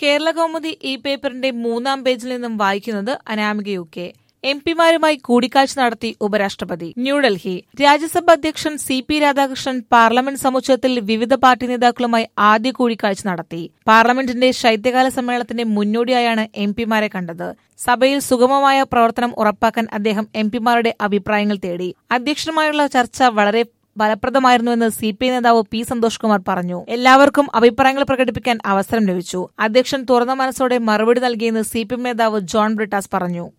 കേരള കൗമുദി ഈ പേപ്പറിന്റെ മൂന്നാം പേജിൽ നിന്നും വായിക്കുന്നത് അനാമിക യു കെ എം പിമാരുമായി കൂടിക്കാഴ്ച നടത്തി ഉപരാഷ്ട്രപതി ന്യൂഡൽഹി രാജ്യസഭാ അധ്യക്ഷൻ സി പി രാധാകൃഷ്ണൻ പാർലമെന്റ് സമുച്ചയത്തിൽ വിവിധ പാർട്ടി നേതാക്കളുമായി ആദ്യ കൂടിക്കാഴ്ച നടത്തി പാർലമെന്റിന്റെ ശൈത്യകാല സമ്മേളനത്തിന്റെ മുന്നോടിയായാണ് എം പിമാരെ കണ്ടത് സഭയിൽ സുഗമമായ പ്രവർത്തനം ഉറപ്പാക്കാൻ അദ്ദേഹം എം പിമാരുടെ അഭിപ്രായങ്ങൾ തേടി അധ്യക്ഷനുമായുള്ള ചർച്ച വളരെ ഫലപ്രദമായിരുന്നുവെന്ന് സി പി ഐ നേതാവ് പി സന്തോഷ് കുമാർ പറഞ്ഞു എല്ലാവർക്കും അഭിപ്രായങ്ങൾ പ്രകടിപ്പിക്കാൻ അവസരം ലഭിച്ചു അധ്യക്ഷൻ തുറന്ന മനസ്സോടെ മറുപടി നൽകിയെന്ന് സി പി എം നേതാവ് ജോൺ ബ്രിട്ടാസ് പറഞ്ഞു